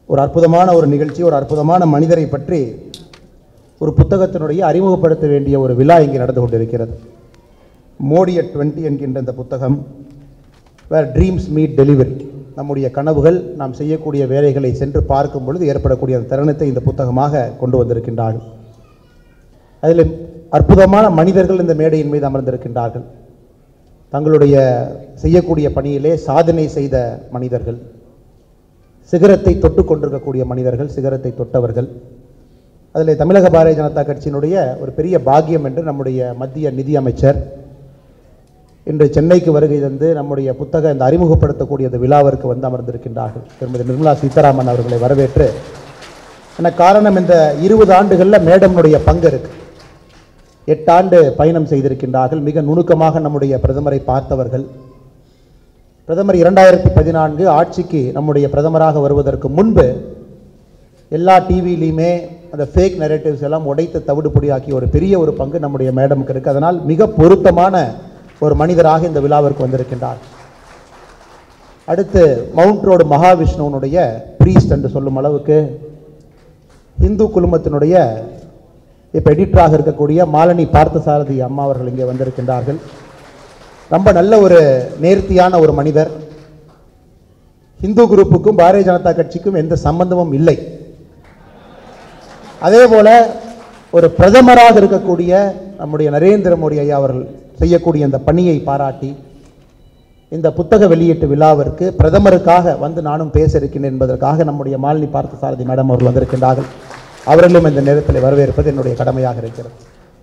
ஒரு அற்புதமான ஒரு நிகழ்ச்சி ஒரு அற்புதமான மனிதரை பற்றி ஒரு புத்தகத்தினுடைய அறிமுகப்படுத்த வேண்டிய ஒரு விழா இங்கே நடந்து கொண்டிருக்கிறது மோடி அட் டுவெண்ட்டி என்கின்ற இந்த புத்தகம் வேர் ட்ரீம்ஸ் மீட் டெலிவரி நம்முடைய கனவுகள் நாம் செய்யக்கூடிய வேலைகளை சென்று பார்க்கும் பொழுது ஏற்படக்கூடிய அந்த தருணத்தை இந்த புத்தகமாக கொண்டு வந்திருக்கின்றார்கள் அதில் அற்புதமான மனிதர்கள் இந்த மேடையின் மீது அமர்ந்திருக்கின்றார்கள் தங்களுடைய செய்யக்கூடிய பணியிலே சாதனை செய்த மனிதர்கள் சிகரத்தை தொட்டு கொண்டிருக்கக்கூடிய மனிதர்கள் சிகரத்தை தொட்டவர்கள் அதில் தமிழக பாரதிய ஜனதா கட்சியினுடைய ஒரு பெரிய பாக்கியம் என்று நம்முடைய மத்திய நிதி அமைச்சர் இன்று சென்னைக்கு வருகை தந்து நம்முடைய புத்தக இந்த அறிமுகப்படுத்தக்கூடிய இந்த விழாவிற்கு வந்து அமர்ந்திருக்கின்றார்கள் திருமதி நிர்மலா சீதாராமன் அவர்களை வரவேற்று என்ன காரணம் இந்த இருபது ஆண்டுகளில் மேடம்னுடைய பங்கு இருக்கு எட்டாண்டு பயணம் செய்திருக்கின்றார்கள் மிக நுணுக்கமாக நம்முடைய பிரதமரை பார்த்தவர்கள் பிரதமர் இரண்டாயிரத்தி பதினான்கு ஆட்சிக்கு நம்முடைய பிரதமராக வருவதற்கு முன்பு எல்லா டிவிலையுமே அந்த ஃபேக் நெரேட்டிவ்ஸ் எல்லாம் உடைத்து தவிடுபொடியாக்கிய ஒரு பெரிய ஒரு பங்கு நம்முடைய மேடமுக்கு இருக்குது அதனால் மிக பொருத்தமான ஒரு மனிதராக இந்த விழாவிற்கு வந்திருக்கின்றார் அடுத்து மவுண்ட் ரோடு மகாவிஷ்ணுவனுடைய பிரீஸ்ட் என்று சொல்லும் அளவுக்கு இந்து குழுமத்தினுடைய இப்போ எடிட்டராக இருக்கக்கூடிய மாலினி பார்த்தசாரதி அம்மா அவர்கள் இங்கே வந்திருக்கின்றார்கள் ரொம்ப நல்ல ஒரு நேர்த்தியான ஒரு மனிதர் இந்து குரூப்புக்கும் பாரதிய ஜனதா கட்சிக்கும் எந்த சம்பந்தமும் இல்லை அதே போல ஒரு பிரதமராக இருக்கக்கூடிய நம்முடைய நரேந்திர மோடி ஐயா அவர்கள் செய்யக்கூடிய இந்த பணியை பாராட்டி இந்த புத்தக வெளியீட்டு விழாவிற்கு பிரதமருக்காக வந்து நானும் பேச இருக்கின்றேன் என்பதற்காக நம்முடைய மாலினி பார்த்தசாரதி மேடம் அவர்கள் வந்திருக்கின்றார்கள் அவர்களும் இந்த நேரத்தில் வரவேற்பது என்னுடைய கடமையாக இருக்கிறது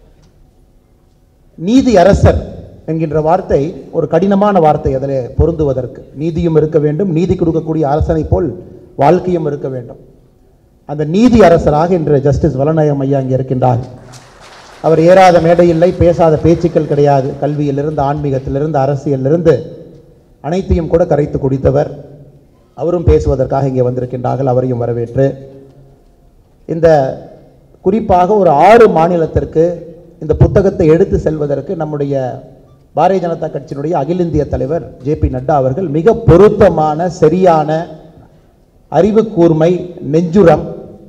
நீதி அரசர் என்கின்ற வார்த்தை ஒரு கடினமான வார்த்தை அதில் பொருந்துவதற்கு நீதியும் இருக்க வேண்டும் நீதி கொடுக்கக்கூடிய அரசனை போல் வாழ்க்கையும் இருக்க வேண்டும் அந்த நீதி அரசராக இன்று ஜஸ்டிஸ் வலநாயகம் ஐயா இங்கே இருக்கின்றார் அவர் ஏறாத மேடை இல்லை பேசாத பேச்சுக்கள் கிடையாது கல்வியிலிருந்து ஆன்மீகத்திலிருந்து அரசியலிருந்து அனைத்தையும் கூட கரைத்து குடித்தவர் அவரும் பேசுவதற்காக இங்கே வந்திருக்கின்றார்கள் அவரையும் வரவேற்று இந்த குறிப்பாக ஒரு ஆறு மாநிலத்திற்கு இந்த புத்தகத்தை எடுத்து செல்வதற்கு நம்முடைய பாரதிய ஜனதா கட்சியினுடைய அகில இந்திய தலைவர் ஜே பி நட்டா அவர்கள் மிக பொருத்தமான சரியான அறிவு கூர்மை நெஞ்சுரம்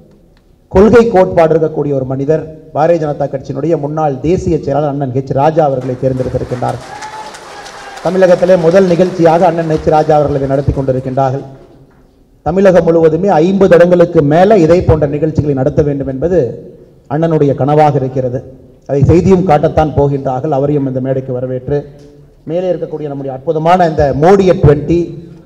கொள்கை கோட்பாடு இருக்கக்கூடிய ஒரு மனிதர் பாரதிய ஜனதா கட்சியினுடைய முன்னாள் தேசிய செயலாளர் அண்ணன் ஹெச் ராஜா அவர்களை தேர்ந்தெடுத்திருக்கின்றார் தமிழகத்திலே முதல் நிகழ்ச்சியாக அண்ணன் ஹெச் ராஜா அவர்கள் இதை நடத்தி கொண்டிருக்கின்றார்கள் தமிழகம் முழுவதுமே ஐம்பது இடங்களுக்கு மேலே இதை போன்ற நிகழ்ச்சிகளை நடத்த வேண்டும் என்பது அண்ணனுடைய கனவாக இருக்கிறது அதை செய்தியும் காட்டத்தான் போகின்றார்கள் அவரையும் இந்த மேடைக்கு வரவேற்று மேலே இருக்கக்கூடிய நம்முடைய அற்புதமான இந்த மோடிய டுவெண்ட்டி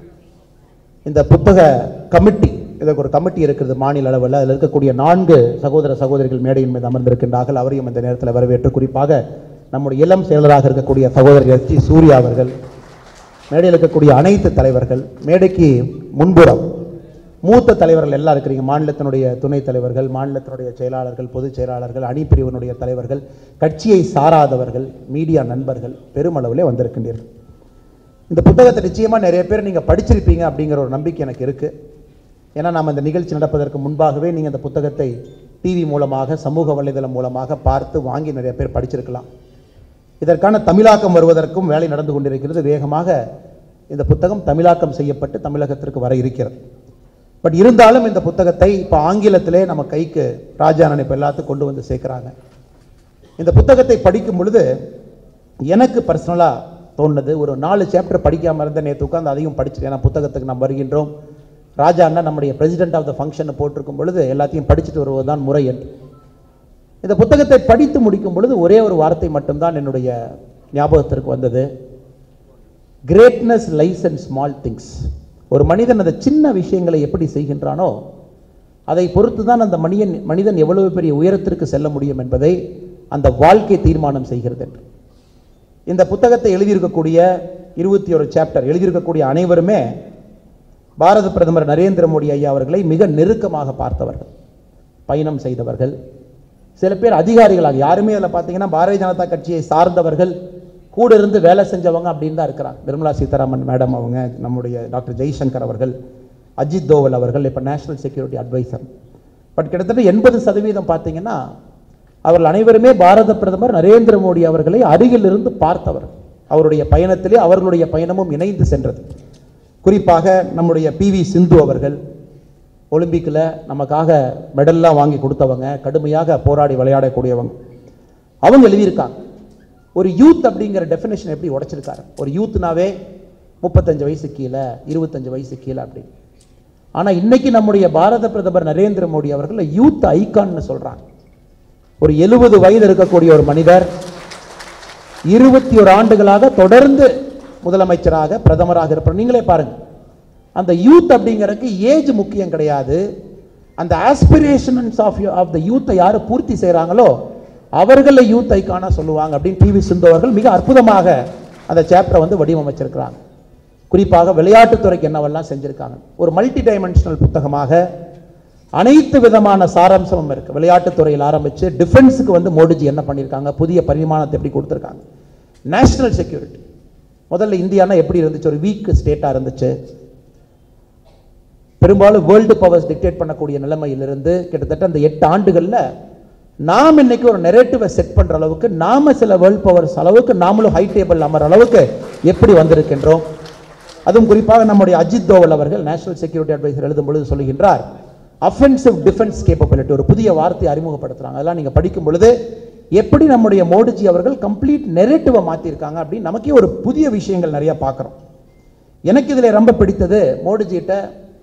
இந்த புத்தக கமிட்டி இதற்கு ஒரு கமிட்டி இருக்கிறது மாநில அளவில் அதில் இருக்கக்கூடிய நான்கு சகோதர சகோதரிகள் மேடையின் மீது அமர்ந்திருக்கின்றார்கள் அவரையும் இந்த நேரத்தில் வரவேற்று குறிப்பாக நம்முடைய இளம் செயலராக இருக்கக்கூடிய சகோதரர் எஸ் டி சூர்யா அவர்கள் மேடையில் இருக்கக்கூடிய அனைத்து தலைவர்கள் மேடைக்கு முன்புறம் மூத்த தலைவர்கள் எல்லாம் இருக்கிறீங்க மாநிலத்தினுடைய துணைத் தலைவர்கள் மாநிலத்தினுடைய செயலாளர்கள் பொதுச் செயலாளர்கள் அணிப்பிரிவினுடைய தலைவர்கள் கட்சியை சாராதவர்கள் மீடியா நண்பர்கள் பெருமளவிலே வந்திருக்கின்றீர்கள் இந்த புத்தகத்தை நிச்சயமாக நிறைய பேர் நீங்கள் படிச்சிருப்பீங்க அப்படிங்கிற ஒரு நம்பிக்கை எனக்கு இருக்குது ஏன்னா நாம் இந்த நிகழ்ச்சி நடப்பதற்கு முன்பாகவே நீங்கள் இந்த புத்தகத்தை டிவி மூலமாக சமூக வலைதளம் மூலமாக பார்த்து வாங்கி நிறைய பேர் படிச்சிருக்கலாம் இதற்கான தமிழாக்கம் வருவதற்கும் வேலை நடந்து கொண்டிருக்கிறது வேகமாக இந்த புத்தகம் தமிழாக்கம் செய்யப்பட்டு தமிழகத்திற்கு வர இருக்கிறது பட் இருந்தாலும் இந்த புத்தகத்தை இப்போ ஆங்கிலத்திலே நம்ம கைக்கு ராஜானன் இப்போ எல்லாத்துக்கும் கொண்டு வந்து சேர்க்குறாங்க இந்த புத்தகத்தை படிக்கும் பொழுது எனக்கு பர்சனலாக தோணுது ஒரு நாலு சாப்டர் படிக்காமல் இருந்த நேற்று உட்காந்து அதையும் படிச்சுட்டு ஏன்னா புத்தகத்துக்கு நாம் வருகின்றோம் ராஜா அண்ணா நம்முடைய பிரசிடென்ட் ஆஃப் த ஃபங்க்ஷனை போட்டிருக்கும் பொழுது எல்லாத்தையும் படிச்சுட்டு வருவது தான் முறை என்று இந்த புத்தகத்தை படித்து முடிக்கும் பொழுது ஒரே ஒரு வார்த்தை மட்டும்தான் என்னுடைய ஞாபகத்திற்கு வந்தது greatness lies and small things ஒரு மனிதன் அந்த சின்ன விஷயங்களை எப்படி செய்கின்றானோ அதை பொறுத்து தான் அந்த மனிதன் மனிதன் எவ்வளவு பெரிய உயரத்திற்கு செல்ல முடியும் என்பதை அந்த வாழ்க்கை தீர்மானம் செய்கிறது என்று இந்த புத்தகத்தை எழுதியிருக்கக்கூடிய இருபத்தி ஒரு சாப்டர் எழுதியிருக்கக்கூடிய அனைவருமே பாரத பிரதமர் நரேந்திர மோடி ஐயா அவர்களை மிக நெருக்கமாக பார்த்தவர்கள் பயணம் செய்தவர்கள் சில பேர் அதிகாரிகளாக யாருமே அதில் பார்த்தீங்கன்னா பாரதிய ஜனதா கட்சியை சார்ந்தவர்கள் கூட இருந்து வேலை செஞ்சவங்க அப்படின்னு தான் இருக்கிறாங்க நிர்மலா சீதாராமன் மேடம் அவங்க நம்முடைய டாக்டர் ஜெய்சங்கர் அவர்கள் அஜித் தோவல் அவர்கள் இப்போ நேஷனல் செக்யூரிட்டி அட்வைசர் பட் கிட்டத்தட்ட எண்பது சதவீதம் பார்த்தீங்கன்னா அவர்கள் அனைவருமே பாரத பிரதமர் நரேந்திர மோடி அவர்களை அருகில் இருந்து பார்த்தவர் அவருடைய பயணத்திலே அவர்களுடைய பயணமும் இணைந்து சென்றது குறிப்பாக நம்முடைய பி வி சிந்து அவர்கள் ஒலிம்பிக்கில் நமக்காக மெடல்லாம் வாங்கி கொடுத்தவங்க கடுமையாக போராடி விளையாடக்கூடியவங்க அவங்க எழுதியிருக்காங்க ஒரு யூத் அப்படிங்கிற டெஃபினேஷன் எப்படி உடைச்சிருக்காரு ஒரு யூத்னாவே முப்பத்தஞ்சு வயசு கீழே இருபத்தஞ்சு வயசு கீழே அப்படின்னு ஆனால் இன்னைக்கு நம்முடைய பாரத பிரதமர் நரேந்திர மோடி அவர்கள் யூத் ஐகான்னு சொல்றாங்க ஒரு எழுபது வயது இருக்கக்கூடிய ஒரு மனிதர் இருபத்தி ஒரு ஆண்டுகளாக தொடர்ந்து முதலமைச்சராக பிரதமராக இருப்பார் நீங்களே பாருங்க அந்த யூத் அப்படிங்கிறதுக்கு ஏஜ் முக்கியம் கிடையாது அந்த ஆஸ்பிரேஷன்ஸ் ஆஃப் ஆஃப் த யூத்தை யார் பூர்த்தி செய்கிறாங்களோ அவர்களை யூத் ஐக்கானா சொல்லுவாங்க அப்படின்னு டிவி சிந்து அவர்கள் மிக அற்புதமாக அந்த சாப்டரை வந்து வடிவமைச்சிருக்கிறாங்க குறிப்பாக விளையாட்டுத்துறைக்கு என்னவெல்லாம் செஞ்சிருக்காங்க ஒரு மல்டி டைமென்ஷனல் புத்தகமாக அனைத்து விதமான சாராம்சமும் இருக்கு விளையாட்டுத்துறையில் ஆரம்பிச்சு டிஃபென்ஸுக்கு வந்து மோடிஜி என்ன பண்ணியிருக்காங்க புதிய பரிமாணத்தை எப்படி கொடுத்துருக்காங்க நேஷனல் செக்யூரிட்டி முதல்ல இந்தியானா எப்படி இருந்துச்சு ஒரு வீக் ஸ்டேட்டாக இருந்துச்சு பெரும்பாலும் வேர்ல்டு பவர்ஸ் டிக்டேட் பண்ணக்கூடிய நிலைமையிலிருந்து கிட்டத்தட்ட அந்த எட்டு ஆண்டுகளில் நாம் இன்னைக்கு ஒரு நெரேட்டிவை செட் பண்ற அளவுக்கு நாம சில வேர்ல்ட் பவர்ஸ் அளவுக்கு நாமளும் ஹை டேபிள் அமர அளவுக்கு எப்படி வந்திருக்கின்றோம் அதுவும் குறிப்பாக நம்முடைய அஜித் தோவல் அவர்கள் நேஷனல் செக்யூரிட்டி அட்வைசர் எழுதும் பொழுது சொல்லுகின்றார் அஃபென்சிவ் டிஃபென்ஸ் கேப்பபிலிட்டி ஒரு புதிய வார்த்தையை அறிமுகப்படுத்துறாங்க அதெல்லாம் நீங்க படிக்கும் பொழுது எப்படி நம்முடைய மோடிஜி அவர்கள் கம்ப்ளீட் நெரேட்டிவை மாற்றிருக்காங்க அப்படின்னு நமக்கே ஒரு புதிய விஷயங்கள் நிறைய பார்க்குறோம் எனக்கு இதில் ரொம்ப பிடித்தது மோடிஜிகிட்ட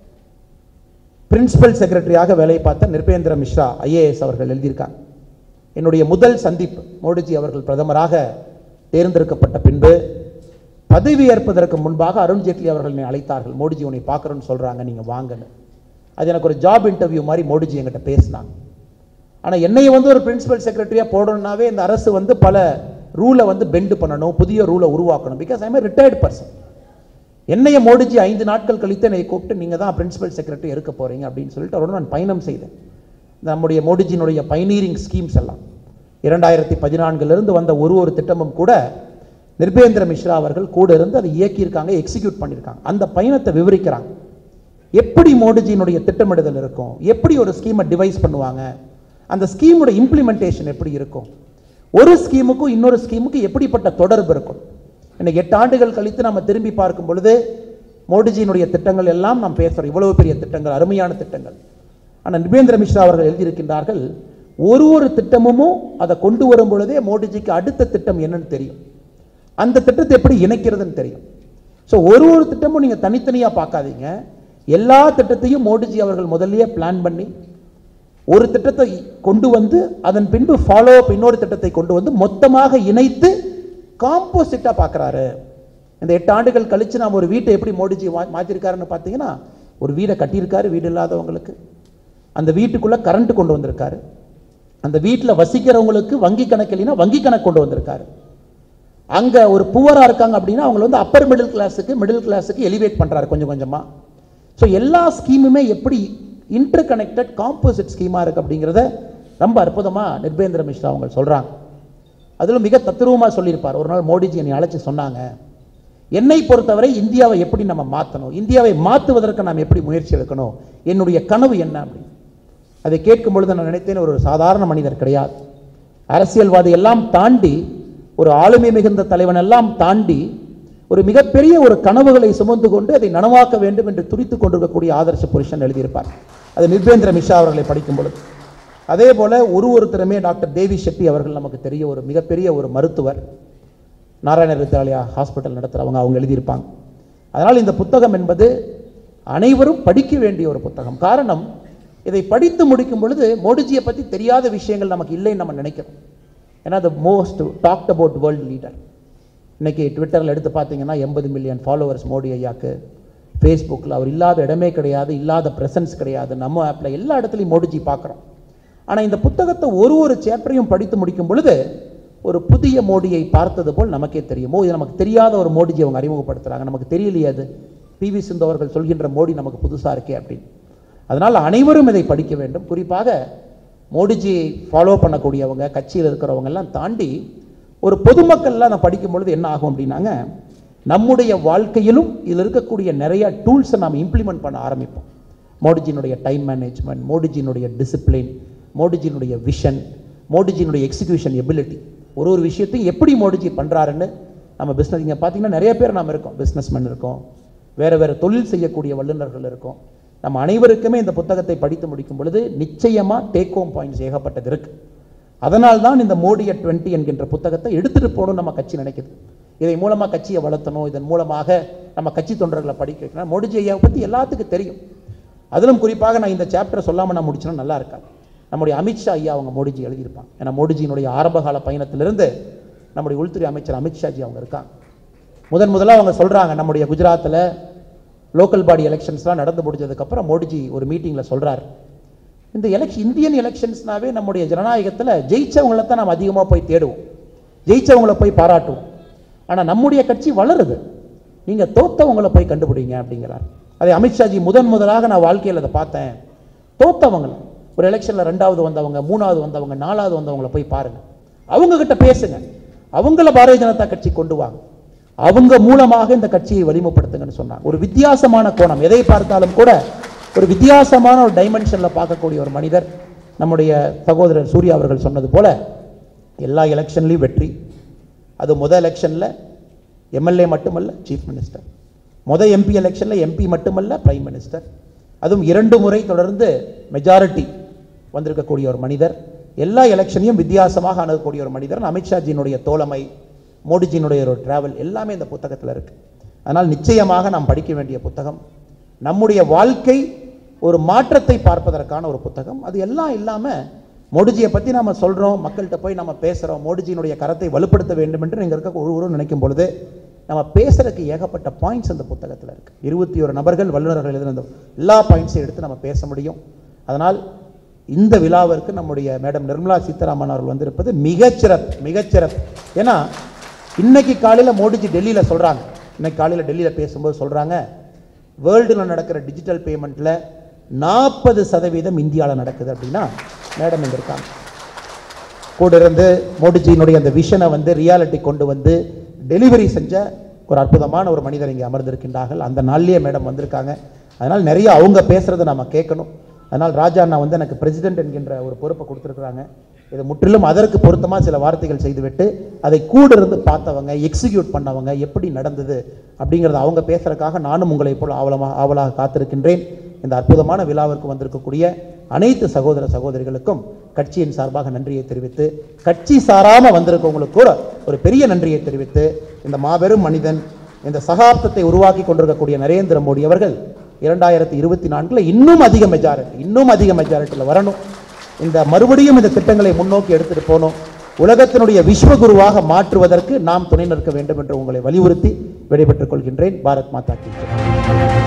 பிரின்சிபல் செக்ரட்டரியாக வேலை பார்த்த நிர்பேந்திர மிஸ்ரா ஐஏஎஸ் அவர்கள் எழுதியிருக்காங்க என்னுடைய முதல் சந்திப்பு மோடிஜி அவர்கள் பிரதமராக தேர்ந்தெடுக்கப்பட்ட பின்பு பதவி ஏற்பதற்கு முன்பாக அருண் ஜேட்லி அவர்கள் என்னை அழைத்தார்கள் மோடிஜி உன்னை பார்க்குறோன்னு சொல்கிறாங்க நீங்கள் வாங்கன்னு அது எனக்கு ஒரு ஜாப் இன்டர்வியூ மாதிரி மோடிஜி என்கிட்ட பேசினாங்க ஆனால் என்னை வந்து ஒரு பிரின்சிபல் செக்ரட்டரியாக போடணும்னாவே இந்த அரசு வந்து பல ரூலை வந்து பெண்டு பண்ணணும் புதிய ரூலை உருவாக்கணும் பிகாஸ் ஐம் ரிட்டையர்ட் பர்சன் என்னைய மோடிஜி ஐந்து நாட்கள் கழித்து என்னை கூப்பிட்டு நீங்கள் தான் பிரின்சிபல் செக்ரட்டரி இருக்க போகிறீங்க அப்படின்னு சொல்லிட்டு அவரோட நான் பயணம் செய்தேன் நம்முடைய மோடிஜியினுடைய பைனீரிங் ஸ்கீம்ஸ் எல்லாம் இரண்டாயிரத்தி பதினான்கிலிருந்து வந்த ஒரு ஒரு திட்டமும் கூட நிர்பேந்திர மிஸ்ரா அவர்கள் கூட இருந்து அதை இயக்கியிருக்காங்க எக்ஸிக்யூட் பண்ணியிருக்காங்க அந்த பயணத்தை விவரிக்கிறாங்க எப்படி மோடிஜியினுடைய திட்டமிடுதல் இருக்கும் எப்படி ஒரு ஸ்கீமை டிவைஸ் பண்ணுவாங்க அந்த ஸ்கீமோட இம்ப்ளிமெண்டேஷன் எப்படி இருக்கும் ஒரு ஸ்கீமுக்கும் இன்னொரு ஸ்கீமுக்கும் எப்படிப்பட்ட தொடர்பு இருக்கும் இன்னைக்கு எட்டு ஆண்டுகள் கழித்து நம்ம திரும்பி பார்க்கும் பொழுது மோடிஜியினுடைய திட்டங்கள் எல்லாம் நாம் பேசுகிறோம் இவ்வளவு பெரிய திட்டங்கள் அருமையான திட்டங்கள் ஆனால் நிபேந்திர மிஸ்ரா அவர்கள் எழுதியிருக்கின்றார்கள் ஒரு ஒரு திட்டமும் அதை கொண்டு வரும் பொழுதே மோடிஜிக்கு அடுத்த திட்டம் என்னன்னு தெரியும் அந்த திட்டத்தை எப்படி இணைக்கிறதுன்னு தெரியும் ஸோ ஒரு ஒரு திட்டமும் நீங்கள் தனித்தனியாக பார்க்காதீங்க எல்லா திட்டத்தையும் மோடிஜி அவர்கள் முதல்லயே பிளான் பண்ணி ஒரு திட்டத்தை கொண்டு வந்து அதன் பின்பு ஃபாலோ அப் இன்னொரு திட்டத்தை கொண்டு வந்து மொத்தமாக இணைத்து காம்போசிட்டாக பார்க்குறாரு இந்த எட்டு ஆண்டுகள் கழித்து நாம் ஒரு வீட்டை எப்படி மோடிஜி மா மாற்றிருக்காருன்னு பார்த்தீங்கன்னா ஒரு வீடை கட்டியிருக்காரு வீடு இல்லாதவங்களுக்கு அந்த வீட்டுக்குள்ளே கரண்ட் கொண்டு வந்திருக்காரு அந்த வீட்டில் வசிக்கிறவங்களுக்கு வங்கி கணக்கு இல்லைன்னா வங்கி கணக்கு கொண்டு வந்திருக்காரு அங்கே ஒரு புவராக இருக்காங்க அப்படின்னா அவங்களை வந்து அப்பர் மிடில் கிளாஸுக்கு மிடில் கிளாஸுக்கு எலிவேட் பண்ணுறாரு கொஞ்சம் கொஞ்சமாக ஸோ எல்லா ஸ்கீமுமே எப்படி இன்டர் கனெக்டட் காம்போசிட் ஸ்கீமாக இருக்குது அப்படிங்கிறத ரொம்ப அற்புதமாக நிர்பேந்திர மிஸ்ரா அவங்க சொல்கிறாங்க அதில் மிக தத்துருவமாக சொல்லியிருப்பார் ஒரு நாள் மோடிஜி என்னை அழைச்சி சொன்னாங்க என்னை பொறுத்தவரை இந்தியாவை எப்படி நம்ம மாற்றணும் இந்தியாவை மாற்றுவதற்கு நாம் எப்படி முயற்சி எடுக்கணும் என்னுடைய கனவு என்ன அப்படின்னு அதை கேட்கும் பொழுது நான் நினைத்தேன் ஒரு சாதாரண மனிதர் கிடையாது அரசியல்வாதி எல்லாம் தாண்டி ஒரு ஆளுமை மிகுந்த தலைவன் எல்லாம் தாண்டி ஒரு மிகப்பெரிய ஒரு கனவுகளை சுமந்து கொண்டு அதை நனவாக்க வேண்டும் என்று துடித்துக் கொண்டிருக்கக்கூடிய ஆதர்ஷ புருஷன் எழுதியிருப்பார் அது நிர்பேந்திர மிஷா அவர்களை படிக்கும் பொழுது அதே போல ஒரு ஒருத்தருமே டாக்டர் தேவி ஷெட்டி அவர்கள் நமக்கு தெரிய ஒரு மிகப்பெரிய ஒரு மருத்துவர் நாராயண வித்யாலயா ஹாஸ்பிட்டல் நடத்துகிறவங்க அவங்க எழுதியிருப்பாங்க அதனால் இந்த புத்தகம் என்பது அனைவரும் படிக்க வேண்டிய ஒரு புத்தகம் காரணம் இதை படித்து முடிக்கும் பொழுது மோடிஜியை பற்றி தெரியாத விஷயங்கள் நமக்கு இல்லைன்னு நம்ம நினைக்கிறோம் ஏன்னா the most talked about world leader இன்னைக்கு ட்விட்டரில் எடுத்து பார்த்தீங்கன்னா எண்பது மில்லியன் ஃபாலோவர்ஸ் மோடி ஐயாக்கு ஃபேஸ்புக்கில் அவர் இல்லாத இடமே கிடையாது இல்லாத ப்ரெசன்ஸ் கிடையாது நம்ம ஆப்பில் எல்லா இடத்துலையும் மோடிஜி பார்க்குறோம் ஆனால் இந்த புத்தகத்தை ஒரு ஒரு சேப்டரையும் படித்து முடிக்கும் பொழுது ஒரு புதிய மோடியை பார்த்தது போல் நமக்கே தெரியும் ஓ இது நமக்கு தெரியாத ஒரு மோடிஜி அவங்க அறிமுகப்படுத்துகிறாங்க நமக்கு தெரியலையே அது பிவி சிந்து அவர்கள் சொல்கின்ற மோடி நமக்கு புதுசாக இருக்கே அப்படின்னு அதனால் அனைவரும் இதை படிக்க வேண்டும் குறிப்பாக மோடிஜியை ஃபாலோ பண்ணக்கூடியவங்க கட்சியில் இருக்கிறவங்க எல்லாம் தாண்டி ஒரு பொதுமக்கள்லாம் நான் படிக்கும் பொழுது என்ன ஆகும் அப்படின்னாங்க நம்முடைய வாழ்க்கையிலும் இதில் இருக்கக்கூடிய நிறைய டூல்ஸை நாம் இம்ப்ளிமெண்ட் பண்ண ஆரம்பிப்போம் மோடிஜியினுடைய டைம் மேனேஜ்மெண்ட் மோடிஜியினுடைய டிசிப்ளின் மோடிஜியினுடைய விஷன் மோடிஜியினுடைய எக்ஸிக்யூஷன் எபிலிட்டி ஒரு ஒரு விஷயத்தையும் எப்படி மோடிஜி பண்ணுறாருன்னு நம்ம பிஸ்னஸ் இங்கே பார்த்தீங்கன்னா நிறைய பேர் நாம் இருக்கோம் பிஸ்னஸ்மேன் இருக்கோம் வேறு வேறு தொழில் செய்யக்கூடிய வல்லுநர்கள் இருக்கோம் நம்ம அனைவருக்குமே இந்த புத்தகத்தை படித்து முடிக்கும் பொழுது நிச்சயமா டேக் ஹோம் பாயிண்ட்ஸ் ஏகப்பட்டது இருக்கு அதனால் தான் இந்த மோடிய டுவெண்ட்டி என்கின்ற புத்தகத்தை எடுத்துட்டு போகணும் நம்ம கட்சி நினைக்குது இதை மூலமா கட்சியை வளர்த்தணும் இதன் மூலமாக நம்ம கட்சி தொண்டர்களை படிக்க வைக்கணும் மோடிஜி ஐயாவை பற்றி எல்லாத்துக்கும் தெரியும் அதிலும் குறிப்பாக நான் இந்த சாப்டரை சொல்லாமல் நான் முடிச்சேன்னா நல்லா இருக்காது நம்முடைய அமித்ஷா ஐயா அவங்க மோடிஜி எழுதியிருப்பாங்க ஏன்னா மோடிஜியினுடைய ஆரம்பகால பயணத்திலிருந்து நம்முடைய உள்துறை அமைச்சர் அமித்ஷாஜி அவங்க இருக்காங்க முதன் முதல்ல அவங்க சொல்றாங்க நம்முடைய குஜராத்தில் லோக்கல் பாடி எலெக்ஷன்ஸ்லாம் நடந்து முடிஞ்சதுக்கப்புறம் மோடிஜி ஒரு மீட்டிங்கில் சொல்றாரு இந்த எலெக்ஷன் இந்தியன் எலெக்ஷன்ஸ்னாவே நம்முடைய ஜனநாயகத்தில் ஜெயிச்சவங்களை தான் நாம் அதிகமாக போய் தேடுவோம் ஜெயிச்சவங்களை போய் பாராட்டுவோம் ஆனால் நம்முடைய கட்சி வளருது நீங்கள் தோத்தவங்களை போய் கண்டுபிடிங்க அப்படிங்கிறார் அதை அமித்ஷாஜி முதன் முதலாக நான் வாழ்க்கையில் அதை பார்த்தேன் தோத்தவங்களை ஒரு எலெக்ஷனில் ரெண்டாவது வந்தவங்க மூணாவது வந்தவங்க நாலாவது வந்தவங்களை போய் பாருங்க அவங்க கிட்ட பேசுங்க அவங்கள பாரதிய ஜனதா கட்சி கொண்டு வாங்க அவங்க மூலமாக இந்த கட்சியை வலிமைப்படுத்துங்கன்னு சொன்னாங்க ஒரு வித்தியாசமான கோணம் எதை பார்த்தாலும் கூட ஒரு வித்தியாசமான ஒரு டைமென்ஷனில் பார்க்கக்கூடிய ஒரு மனிதர் நம்முடைய சகோதரர் சூர்யா அவர்கள் சொன்னது போல எல்லா எலெக்ஷன்லையும் வெற்றி அது முதல் எலெக்ஷனில் எம்எல்ஏ மட்டுமல்ல சீஃப் மினிஸ்டர் முத எம்பி எலெக்ஷனில் எம்பி மட்டுமல்ல பிரைம் மினிஸ்டர் அதுவும் இரண்டு முறை தொடர்ந்து மெஜாரிட்டி வந்திருக்கக்கூடிய ஒரு மனிதர் எல்லா எலெக்ஷனையும் வித்தியாசமாக அணுகக்கூடிய ஒரு மனிதர் அமித்ஷாஜியினுடைய தோழமை மோடிஜியினுடைய ஒரு டிராவல் எல்லாமே இந்த புத்தகத்தில் இருக்கு அதனால் நிச்சயமாக நாம் படிக்க வேண்டிய புத்தகம் நம்முடைய வாழ்க்கை ஒரு மாற்றத்தை பார்ப்பதற்கான ஒரு புத்தகம் அது எல்லாம் இல்லாமல் மோடிஜியை பற்றி நம்ம சொல்கிறோம் மக்கள்கிட்ட போய் நம்ம பேசுகிறோம் மோடிஜியினுடைய கரத்தை வலுப்படுத்த வேண்டும் என்று இங்கே இருக்க ஒரு ஒரு நினைக்கும் பொழுது நம்ம பேசுறதுக்கு ஏகப்பட்ட பாயிண்ட்ஸ் அந்த புத்தகத்தில் இருக்கு இருபத்தி ஒரு நபர்கள் வல்லுநர்கள் எழுதின அந்த எல்லா பாயிண்ட்ஸையும் எடுத்து நம்ம பேச முடியும் அதனால் இந்த விழாவிற்கு நம்முடைய மேடம் நிர்மலா சீதாராமன் அவர்கள் வந்திருப்பது மிகச்சிறப்பு மிகச்சிறப்பு ஏன்னா இன்னைக்கு காலையில் மோடிஜி டெல்லியில் சொல்கிறாங்க இன்னைக்கு காலையில் டெல்லியில் பேசும்போது சொல்கிறாங்க வேர்ல்டில் நடக்கிற டிஜிட்டல் பேமெண்ட்டில் நாற்பது சதவீதம் இந்தியாவில் நடக்குது அப்படின்னா மேடம் இங்கே இருக்காங்க கூட இருந்து மோடிஜியினுடைய அந்த விஷனை வந்து ரியாலிட்டி கொண்டு வந்து டெலிவரி செஞ்ச ஒரு அற்புதமான ஒரு மனிதர் இங்கே அமர்ந்திருக்கின்றார்கள் அந்த நாள்லயே மேடம் வந்திருக்காங்க அதனால் நிறைய அவங்க பேசுறதை நம்ம கேட்கணும் அதனால் ராஜா அண்ணா வந்து எனக்கு பிரசிடென்ட் என்கின்ற ஒரு பொறுப்பை கொடுத்துருக்குறாங்க இது முற்றிலும் அதற்கு பொருத்தமாக சில வார்த்தைகள் செய்துவிட்டு அதை கூட இருந்து பார்த்தவங்க எக்ஸிக்யூட் பண்ணவங்க எப்படி நடந்தது அப்படிங்கிறத அவங்க பேசுறதுக்காக நானும் உங்களை போல் ஆவலமாக ஆவலாக காத்திருக்கின்றேன் இந்த அற்புதமான விழாவிற்கு வந்திருக்கக்கூடிய அனைத்து சகோதர சகோதரிகளுக்கும் கட்சியின் சார்பாக நன்றியை தெரிவித்து கட்சி சாராம வந்திருக்கவங்களுக்கு கூட ஒரு பெரிய நன்றியை தெரிவித்து இந்த மாபெரும் மனிதன் இந்த சகாப்தத்தை உருவாக்கி கொண்டிருக்கக்கூடிய நரேந்திர மோடி அவர்கள் இரண்டாயிரத்தி இருபத்தி நான்கில் இன்னும் அதிக மெஜாரிட்டி இன்னும் அதிக மெஜாரிட்டியில் வரணும் இந்த மறுபடியும் இந்த திட்டங்களை முன்னோக்கி எடுத்துட்டு போகணும் உலகத்தினுடைய விஸ்வகுருவாக மாற்றுவதற்கு நாம் துணை நிற்க வேண்டும் என்று உங்களை வலியுறுத்தி விடைபெற்றுக் கொள்கின்றேன் பாரத் மாதா கி ஜெய்.